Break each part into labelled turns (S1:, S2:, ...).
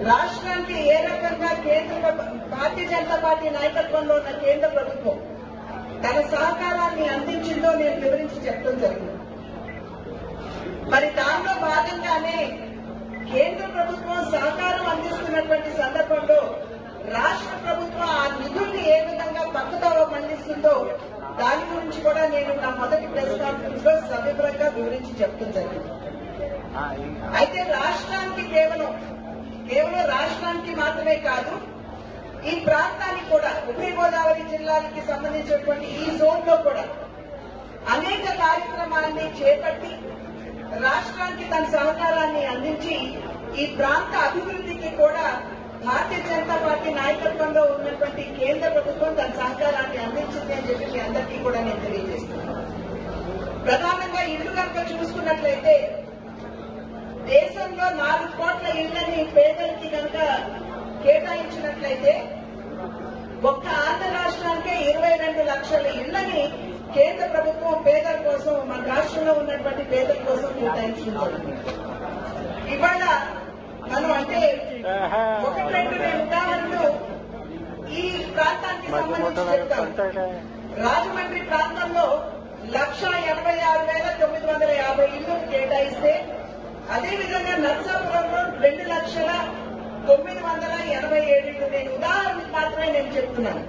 S1: రాష్ట్రానికి ఏ రకంగా కేంద్ర ప్రభు- భారతీయ జనతా పార్టీ నాయకత్వంలో ఉన్న కేంద్ర ప్రభుత్వం తన సహకారాన్ని అందించిందో నేను వివరించి చెప్పడం జరిగింది మరి దానిలో భాగంగానే కేంద్ర ప్రభుత్వం సహకారం అందిస్తున్నటువంటి సందర్భంలో రాష్ట్ర ప్రభుత్వం ఆ నిధుల్ని ఏ విధంగా పక్కదోవ మళ్లిస్తుందో దాని గురించి కూడా నేను నా మొదటి ప్రెస్ కాన్ఫరెన్స్ లో సవివరంగా వివరించి చెప్పడం జరిగింది అయితే రాష్ట్రానికి కేవలం కేవలం రాష్ట్రానికి మాత్రమే కాదు ఈ ప్రాంతానికి కూడా ఉభయ గోదావరి జిల్లాలకి సంబంధించినటువంటి ఈ జోన్ లో కూడా అనేక కార్యక్రమాల్ని చేపట్టి రాష్ట్రానికి తన సహకారాన్ని అందించి ఈ ప్రాంత అభివృద్ధికి కూడా భారతీయ జనతా పార్టీ నాయకత్వంలో ఉన్నటువంటి కేంద్ర ప్రభుత్వం తన సహకారాన్ని అందించింది అని చెప్పి మీ అందరికీ కూడా నేను తెలియజేస్తున్నాను ప్రధానంగా ఇల్లు కనుక చూసుకున్నట్లయితే దేశంలో నాలుగు కోట్ల ఇళ్లని పేదలకి కనుక కేటాయించినట్లయితే ఒక్క ఆంధ్ర రాష్ట్రానికే ఇరవై రెండు లక్షల ఇళ్లని కేంద్ర ప్రభుత్వం పేదల కోసం మన రాష్ట్రంలో ఉన్నటువంటి పేదల కోసం కేటాయించడం జరిగింది ఇవాళ మనం అంటే ఒకటి రెండు నేను ఉదాహరణలు ఈ ప్రాంతానికి సంబంధించి చెప్తాను రాజమండ్రి ప్రాంతంలో లక్ష ఎనభై ఆరు వేల తొమ్మిది వందల యాభై ఇళ్లు కేటాయిస్తే అదేవిధంగా నర్సాపురంలో రెండు లక్షల తొమ్మిది వందల ఎనభై ఏడు ఇళ్లు నేను ఉదాహరణకు మాత్రమే నేను చెప్తున్నాను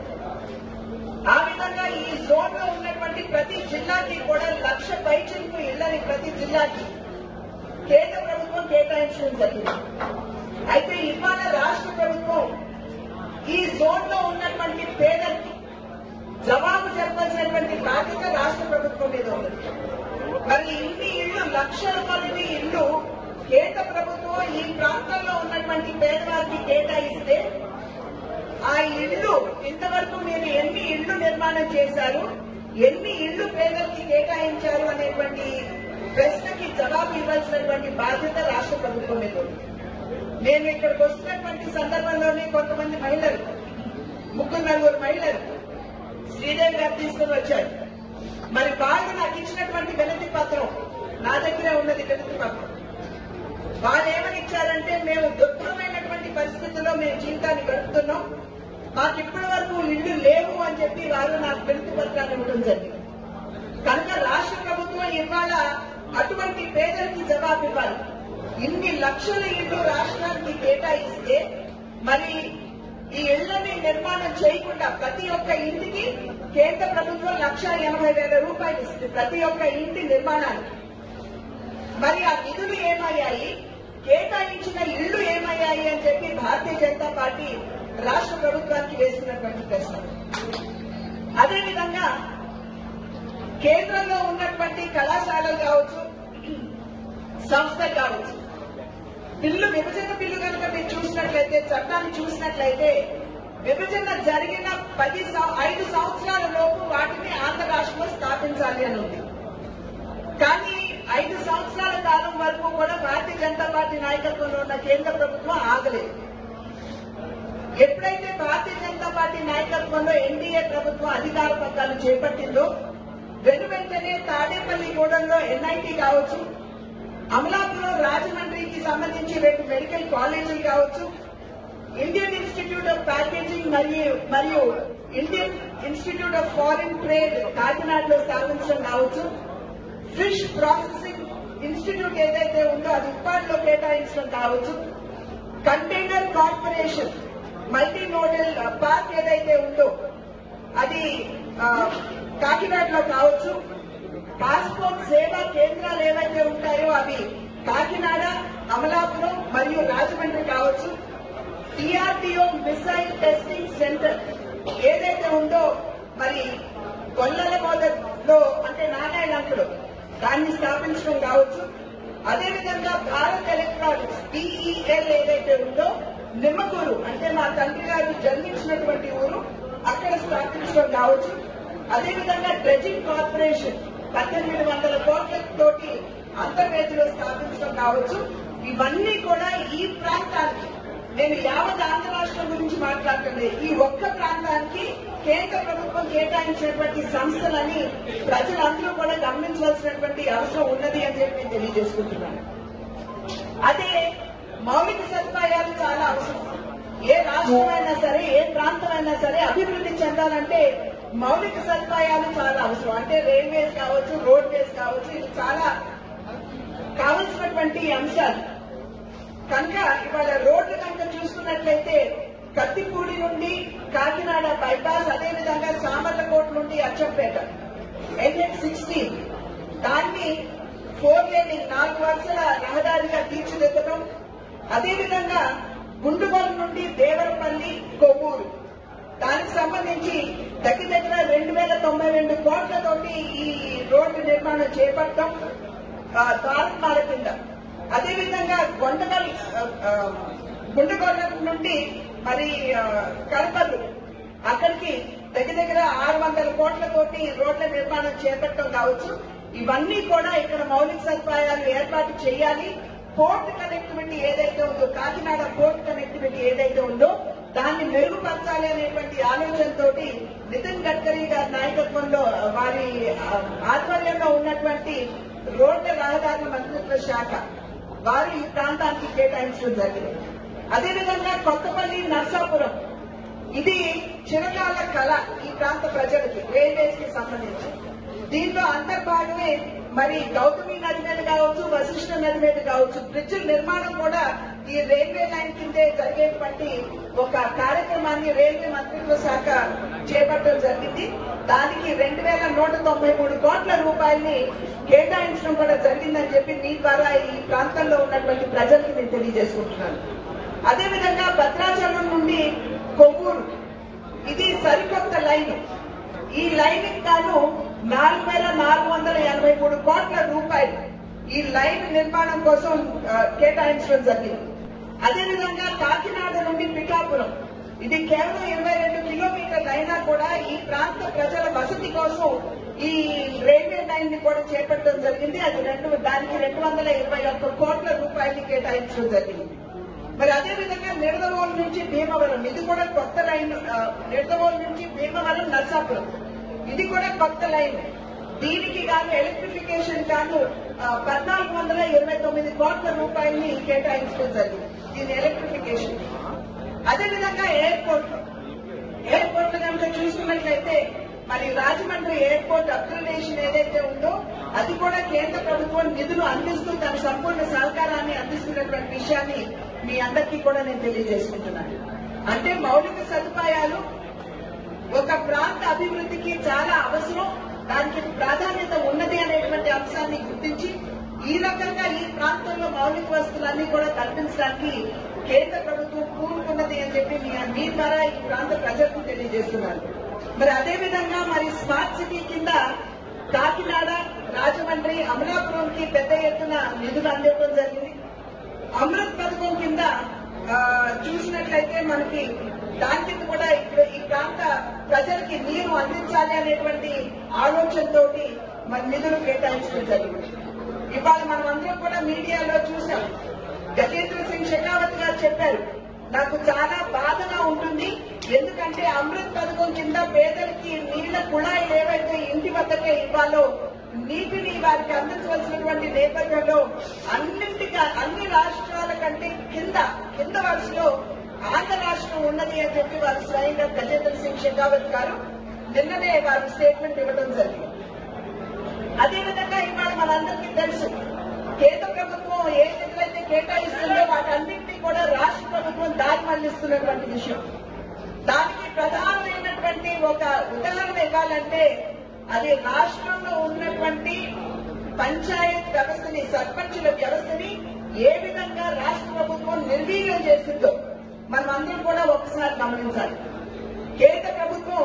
S1: ఆ విధంగా ఈ జోన్ లో ఉన్నటువంటి ప్రతి జిల్లాకి కూడా లక్ష పైచిలకు ఇళ్లని ప్రతి జిల్లాకి కేంద్ర ప్రభుత్వం కేటాయించడం జరిగింది అయితే ఇవాళ రాష్ట్ర ప్రభుత్వం ఈ జోన్ లో ఉన్నటువంటి పేదలకి జవాబు చెప్పాల్సినటువంటి బాధ్యత రాష్ట్ర ప్రభుత్వం మీద ఉంది మరి ఇన్ని ఇళ్లు లక్షల కొద్ది ఇళ్లు కేంద్ర ప్రభుత్వం ఈ ప్రాంతంలో ఉన్నటువంటి పేదవారికి కేటాయిస్తే ఆ ఇళ్లు ఇంతవరకు మీరు ఎన్ని ఇళ్లు నిర్మాణం చేశారు ఎన్ని ఇళ్లు పేదలకి కేటాయించారు అనేటువంటి ప్రశ్నకి జవాబు ఇవ్వాల్సినటువంటి బాధ్యత రాష్ట్ర ప్రభుత్వం మీద ఉంది నేను ఇక్కడికి వస్తున్నటువంటి సందర్భంలోనే కొంతమంది మహిళలు ముగ్గురు నలుగురు మహిళలు శ్రీదేవి గారు తీసుకుని వచ్చారు మరి వాళ్ళు నాకు ఇచ్చినటువంటి వినతి పత్రం నా దగ్గరే ఉన్నది వినతి పత్రం వాళ్ళు ఏమని ఇచ్చారంటే మేము దుర్భరమైనటువంటి పరిస్థితుల్లో మేము జీవితాన్ని గడుపుతున్నాం మాకు ఇప్పటి వరకు ఇల్లు లేవు అని చెప్పి వారు నాకు వినతి పత్రాన్ని ఇవ్వడం జరిగింది కనుక రాష్ట్ర ప్రభుత్వం ఇవాళ అటువంటి పేదలకి జవాబు ఇవ్వాలి ఇన్ని లక్షల ఇళ్లు రాష్ట్రానికి కేటాయిస్తే మరి ఈ ఇళ్లని నిర్మాణం చేయకుండా ప్రతి ఒక్క ఇంటికి కేంద్ర ప్రభుత్వం లక్ష ఎనభై వేల రూపాయలు ఇస్తుంది ప్రతి ఒక్క ఇంటి నిర్మాణానికి మరి ఆ నిధులు ఏమయ్యాయి కేటాయించిన ఇళ్లు ఏమయ్యాయి అని చెప్పి భారతీయ జనతా పార్టీ రాష్ట్ర ప్రభుత్వానికి వేస్తున్నటువంటి ప్రశ్న అదేవిధంగా కేంద్రంలో ఉన్నటువంటి కళాశాలలు కావచ్చు సంస్థలు కావచ్చు బిల్లు విభజన బిల్లు కనుక మీరు చూసినట్లయితే చట్టాన్ని చూసినట్లయితే విభజన జరిగిన పది సం- ఐదు సంవత్సరాల లోపు వాటిని ఆంధ్ర రాష్ట్రంలో స్థాపించాలి అని ఉంది కానీ ఐదు సంవత్సరాల కాలం వరకు కూడా భారతీయ జనతా పార్టీ నాయకత్వంలో ఉన్న కేంద్ర ప్రభుత్వం ఆగలేదు ఎప్పుడైతే భారతీయ జనతా పార్టీ నాయకత్వంలో ఎన్డీఏ ప్రభుత్వం అధికార పగ్గాలు చేపట్టిందో వెను వెంటనే తాడేపల్లిగూడెంలో ఎన్ఐటి కావచ్చు అమలాపురం రాజమండ్రికి సంబంధించి రెండు మెడికల్ కాలేజీలు కావచ్చు ఇండియన్ ఇన్స్టిట్యూట్ ఆఫ్ ప్యాకేజింగ్ మరియు మరియు Indian Institute of Foreign Trade కాకినాడలో స్థాపించడం కావచ్చు ఫిష్ ప్రాసెసింగ్ ఇన్స్టిట్యూట్ ఏదైతే ఉందో అది ఉప్పాడులో కేటాయించడం కావచ్చు container corporation multi modal park ఏదైతే ఉందో అది ఆ, కాకినాడలో కావచ్చు పాస్పోర్ట్ సేవా కేంద్రాలు ఏవైతే ఉంటాయో అవి కాకినాడ అమలాపురం మరియు రాజమండ్రి కావచ్చు టిఆర్టీఓ మిసైల్ టెస్టింగ్ సెంటర్ ఏదైతే ఉందో మరి గొల్లల మొదట్లో అంటే నారాయణంకుడు దాన్ని స్థాపించడం కావచ్చు అదేవిధంగా భారత్ ఎలక్ట్రానిక్స్ బిఈఎల్ ఏదైతే ఉందో నిమ్మకూరు అంటే మా తండ్రి గారు జన్మించినటువంటి ఊరు అక్కడ స్థాపించడం కావచ్చు అదేవిధంగా డ్రెజింగ్ కార్పొరేషన్ పద్దెనిమిది వందల కోట్ల తోటి అంతర్వేదిలో స్థాపించడం కావచ్చు ఇవన్నీ కూడా ఈ ప్రాంతానికి నేను యావత్ ఆంధ్ర రాష్ట్రం గురించి మాట్లాడుతుంది ఈ ఒక్క ప్రాంతానికి కేంద్ర ప్రభుత్వం కేటాయించినటువంటి సంస్థలని ప్రజలందరూ కూడా గమనించవలసినటువంటి అవసరం ఉన్నది అని చెప్పి నేను తెలియజేసుకుంటున్నాను అదే మౌలిక సదుపాయాలు చాలా అవసరం ఏ రాష్ట్రమైనా సరే ఏ ప్రాంతమైనా సరే అభివృద్ధి చెందాలంటే మౌలిక సదుపాయాలు చాలా అవసరం అంటే రైల్వేస్ కావచ్చు రోడ్వేస్ కావచ్చు ఇది చాలా కావలసినటువంటి అంశాలు కనుక ఇవాళ రోడ్లు కనుక చూసుకున్నట్లయితే కత్తిపూడి నుండి కాకినాడ బైపాస్ అదేవిధంగా సామర్లకోట నుండి అచ్చంపేట ఎన్హెచ్ సిక్స్టీన్ దాన్ని ఫోర్ లేనింగ్ నాలుగు వరుసల రహదారిగా తీర్చిదిద్దడం అదేవిధంగా గుండుగోలు నుండి దేవరపల్లి కొవ్వూరు దానికి సంబంధించి దగ్గర దగ్గర రెండు వేల తొంభై రెండు కోట్లతోటి ఈ రోడ్డు నిర్మాణం చేపట్టడం ఆ, ద్వారకాల కింద అదేవిధంగా గొండగల్ గుండగొండ నుండి మరి ఆ, కడపలు అక్కడికి దగ్గర దగ్గర ఆరు వందల కోట్లతోటి రోడ్ల నిర్మాణం చేపట్టడం కావచ్చు ఇవన్నీ కూడా ఇక్కడ మౌలిక సదుపాయాలు ఏర్పాటు చేయాలి పోర్ట్ కనెక్టివిటీ ఏదైతే ఉందో కాకినాడ పోర్ట్ కనెక్టివిటీ ఏదైతే ఉందో దాన్ని మెరుగుపరచాలి అనేటువంటి ఆలోచనతోటి నితిన్ గడ్కరీ గారి నాయకత్వంలో వారి ఆ, ఆధ్వర్యంలో ఉన్నటువంటి రోడ్ల రహదారుల మంత్రిత్వ శాఖ వారు ఈ ప్రాంతానికి కేటాయించడం జరిగింది అదేవిధంగా కొత్తపల్లి నర్సాపురం ఇది చిరకాల కళ ఈ ప్రాంత ప్రజలకి రైల్వేస్ కి సంబంధించి దీంట్లో అంతర్భాగమే మరి గౌతమి నది మీద కావచ్చు వశిష్ఠ నది మీద కావచ్చు బ్రిడ్జ్ నిర్మాణం కూడా ఈ రైల్వే లైన్ కిందే జరిగేటువంటి ఒక కార్యక్రమాన్ని రైల్వే మంత్రిత్వ శాఖ చేపట్టడం జరిగింది దానికి రెండు వేల నూట తొంభై మూడు కోట్ల రూపాయల్ని కేటాయించడం కూడా జరిగిందని చెప్పి మీ ద్వారా ఈ ప్రాంతంలో ఉన్నటువంటి ప్రజలకి నేను తెలియజేసుకుంటున్నాను అదేవిధంగా భద్రాచలం నుండి కొవ్వూరు ఇది సరికొత్త లైన్ ఈ లైన్ గాను నాలుగు వేల నాలుగు వందల ఎనభై మూడు కోట్ల రూపాయలు ఈ లైన్ నిర్మాణం కోసం ఆ, కేటాయించడం జరిగింది అదేవిధంగా కాకినాడ నుండి పిఠాపురం ఇది కేవలం ఇరవై రెండు కిలోమీటర్లు అయినా కూడా ఈ ప్రాంత ప్రజల వసతి కోసం ఈ రైల్వే లైన్ ని కూడా చేపట్టడం జరిగింది అది రెండు దానికి రెండు వందల ఇరవై ఒక్క కోట్ల రూపాయలు కేటాయించడం జరిగింది మరి అదే విధంగా నిడదవోలు నుంచి భీమవరం ఇది కూడా కొత్త లైన్ ఆ, నిడదవోలు నుంచి భీమవరం నర్సాపురం ఇది కూడా కొత్త లైన్ దీనికి గాను ఎలక్ట్రిఫికేషన్ గాను ఆ, పద్నాలుగు వందల ఇరవై తొమ్మిది కోట్ల రూపాయలని కేటాయించడం జరిగింది దీని ఎలక్ట్రిఫికేషన్ అదేవిధంగా ఎయిర్పోర్ట్ ఎయిర్పోర్ట్ కనుక చూసుకున్నట్లయితే మరి రాజమండ్రి ఎయిర్పోర్ట్ అప్గ్రేడేషన్ ఏదైతే ఉందో అది కూడా కేంద్ర ప్రభుత్వం నిధులు అందిస్తూ తన సంపూర్ణ సహకారాన్ని అందిస్తున్నటువంటి విషయాన్ని మీ అందరికీ కూడా నేను తెలియజేసుకుంటున్నాను అంటే మౌలిక సదుపాయాలు ఒక ప్రాంత అభివృద్ధికి చాలా అవసరం దానికి ప్రాధాన్యత ఉన్నది అనేటువంటి అంశాన్ని గుర్తించి ఈ రకంగా ఈ ప్రాంతంలో మౌలిక వస్తువులన్నీ కూడా కల్పించడానికి కేంద్ర ప్రభుత్వం కూరుకున్నది అని చెప్పి మీ- మీ ద్వారా ఈ ప్రాంత ప్రజలకు తెలియజేస్తున్నారు మరి అదే విధంగా మరి స్మార్ట్ సిటీ కింద కాకినాడ రాజమండ్రి అమలాపురంకి పెద్ద ఎత్తున నిధులు అందివ్వడం జరిగింది అమృత్ పథకం కింద ఆ, చూసినట్లయితే మనకి దాని కింద కూడా ఇప్పుడు ఈ ప్రాంత ప్రజలకి నీరు అందించాలి అనేటువంటి ఆలోచనతోటి మన నిధులు కేటాయించడం జరిగింది ఇవాళ మనం అందరం కూడా మీడియాలో చూసాం గజేంద్ర సింగ్ షెకావత్ గారు చెప్పారు నాకు చాలా బాధగా ఉంటుంది ఎందుకంటే అమృత్ పథకం కింద పేదలకి నీళ్ల కుళాయిలు ఏవైతే ఇంటి వద్దకే ఇవ్వాలో నీటిని వారికి అందించవలసినటువంటి నేపథ్యంలో అన్నింటిగా అన్ని రాష్ట్రాల కంటే కింద కింద వరుసలో ఆంధ్ర రాష్ట్రం ఉన్నది అని చెప్పి వారు స్వయంగా గజేంద్ర సింగ్ షెకావత్ గారు నిన్ననే వారు స్టేట్మెంట్ ఇవ్వడం జరిగింది అదేవిధంగా ఇవాళ మనందరికీ తెలుసు కేంద్ర ప్రభుత్వం ఏ నిధులైతే కేటాయిస్తుందో వాటన్నింటినీ కూడా రాష్ట్ర ప్రభుత్వం దారి మళ్లిస్తున్నటువంటి విషయం దానికి ప్రధానమైనటువంటి ఒక ఉదాహరణ ఇవ్వాలంటే అది రాష్ట్రంలో ఉన్నటువంటి పంచాయత్ వ్యవస్థని సర్పంచుల వ్యవస్థని ఏ విధంగా రాష్ట్ర ప్రభుత్వం నిర్వీర్యం చేసిందో మనం అందరం కూడా ఒకసారి గమనించాలి కేంద్ర ప్రభుత్వం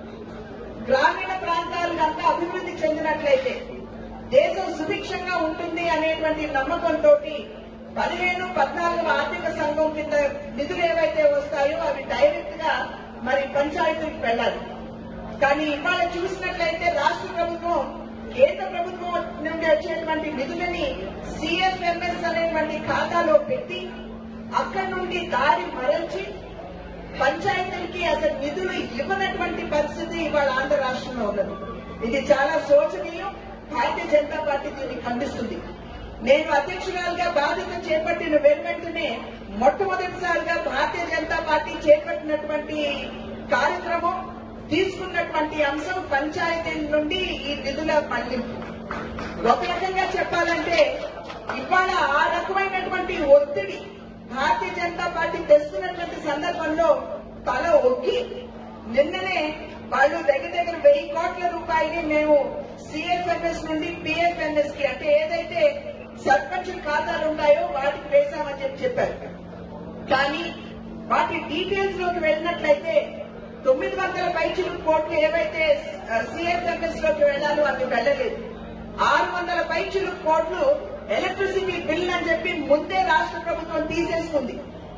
S1: గ్రామీణ ప్రాంతాలు కనుక అభివృద్ధి చెందినట్లయితే దేశం సుభిక్షంగా ఉంటుంది అనేటువంటి నమ్మకంతో పదిహేను పద్నాలుగు ఆర్థిక సంఘం కింద నిధులు ఏవైతే వస్తాయో అవి డైరెక్ట్ గా మరి పంచాయతీలకు వెళ్ళాలి కానీ ఇవాళ చూసినట్లయితే రాష్ట్ర ప్రభుత్వం కేంద్ర ప్రభుత్వం నుండి వచ్చేటువంటి నిధులని సిఎఫ్ఎంఎస్ అనేటువంటి ఖాతాలో పెట్టి అక్కడి నుండి దారి మరల్చి పంచాయతీలకి అసలు నిధులు ఇవ్వనటువంటి పరిస్థితి ఇవాళ ఆంధ్ర రాష్ట్రంలో ఉన్నది ఇది చాలా శోచనీయం భారతీయ జనతా పార్టీ దీన్ని ఖండిస్తుంది నేను అధ్యక్షురాలుగా బాధ్యత చేపట్టిన వెనువెంటనే మొట్టమొదటిసారిగా భారతీయ జనతా పార్టీ చేపట్టినటువంటి కార్యక్రమం తీసుకున్నటువంటి అంశం పంచాయతీల నుండి ఈ నిధుల మళ్లింపు ఒక రకంగా చెప్పాలంటే ఇవాళ ఆ రకమైనటువంటి ఒత్తిడి భారతీయ జనతా పార్టీ తెస్తున్నటువంటి సందర్భంలో తల ఒగ్గి నిన్ననే వాళ్ళు దగ్గర దగ్గర వెయ్యి కోట్ల రూపాయలు మేము సిఎఫ్ఎన్ఎస్ నుండి పిఎఫ్ఎన్ఎస్ కి అంటే ఏదైతే సర్పంచ్ ఖాతాలు ఉన్నాయో వాటికి వేశామని చెప్పి చెప్పారు కానీ వాటి డీటెయిల్స్ లోకి వెళ్ళినట్లయితే తొమ్మిది వందల పైచులు కోట్లు ఏవైతే సిఎస్ఎంఎస్ లోకి వెళ్లాలో అవి వెళ్ళలేదు ఆరు వందల పైచులు కోట్లు ఎలక్ట్రిసిటీ బిల్ అని చెప్పి ముందే రాష్ట్ర ప్రభుత్వం తీసేసుకుంది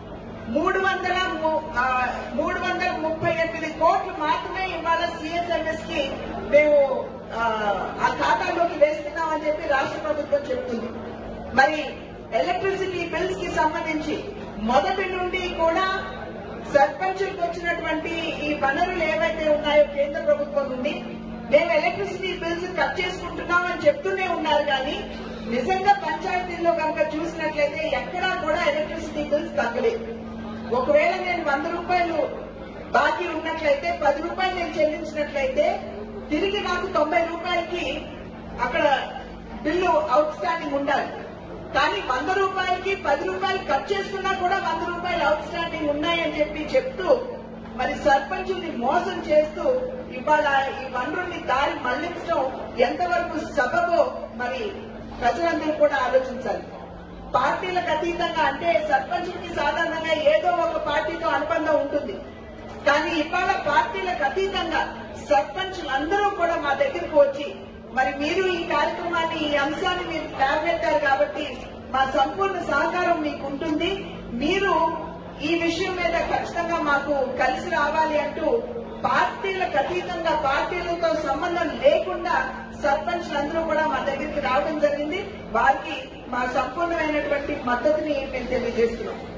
S1: మూడు వందల ము- ఆ, మూడు వందల ముప్పై ఎనిమిది కోట్లు మాత్రమే ఇవాళ సిఎస్ఎంఎస్ కి మేము ఆ, ఆ ఖాతాలోకి వేస్తున్నామని చెప్పి రాష్ట్ర ప్రభుత్వం చెప్తుంది మరి ఎలక్ట్రిసిటీ బిల్స్ కి సంబంధించి మొదటి నుండి కూడా సర్పంచులకు వచ్చినటువంటి ఈ వనరులు ఏవైతే ఉన్నాయో కేంద్ర ప్రభుత్వం నుండి మేము ఎలక్ట్రిసిటీ బిల్స్ కట్ చేసుకుంటున్నాం అని చెప్తూనే ఉన్నారు కానీ నిజంగా పంచాయతీల్లో కనుక చూసినట్లయితే ఎక్కడా కూడా ఎలక్ట్రిసిటీ బిల్స్ తగ్గలేదు ఒకవేళ నేను వంద రూపాయలు బాకీ ఉన్నట్లయితే పది రూపాయలు నేను చెల్లించినట్లయితే తిరిగి నాకు తొంభై రూపాయలకి అక్కడ బిల్లు అవుట్ స్టాండింగ్ ఉండాలి కానీ వంద రూపాయలకి పది రూపాయలు కట్ చేసుకున్నా కూడా వంద రూపాయలు అవుట్ స్టాండింగ్ ఉన్నాయని చెప్పి చెప్తూ మరి సర్పంచుల్ని మోసం చేస్తూ ఇవాళ ఈ వనరుల్ని దారి మళ్లించడం ఎంతవరకు సబబో మరి ప్రజలందరూ కూడా ఆలోచించాలి పార్టీలకు అతీతంగా అంటే సర్పంచులకి సాధారణంగా ఏదో ఒక పార్టీతో అనుబంధం ఉంటుంది కానీ ఇవాళ పార్టీలకు అతీతంగా సర్పంచులందరూ కూడా మా దగ్గరకు వచ్చి మరి మీరు ఈ కార్యక్రమాన్ని ఈ అంశాన్ని మీరు లేవనెత్తారు కాబట్టి మా సంపూర్ణ సహకారం మీకు ఉంటుంది మీరు ఈ విషయం మీద ఖచ్చితంగా మాకు కలిసి రావాలి అంటూ పార్టీలకు అతీతంగా పార్టీలతో సంబంధం లేకుండా సర్పంచ్లందరూ కూడా మా దగ్గరికి రావడం జరిగింది వారికి మా సంపూర్ణమైనటువంటి మద్దతుని మేము తెలియజేస్తున్నాం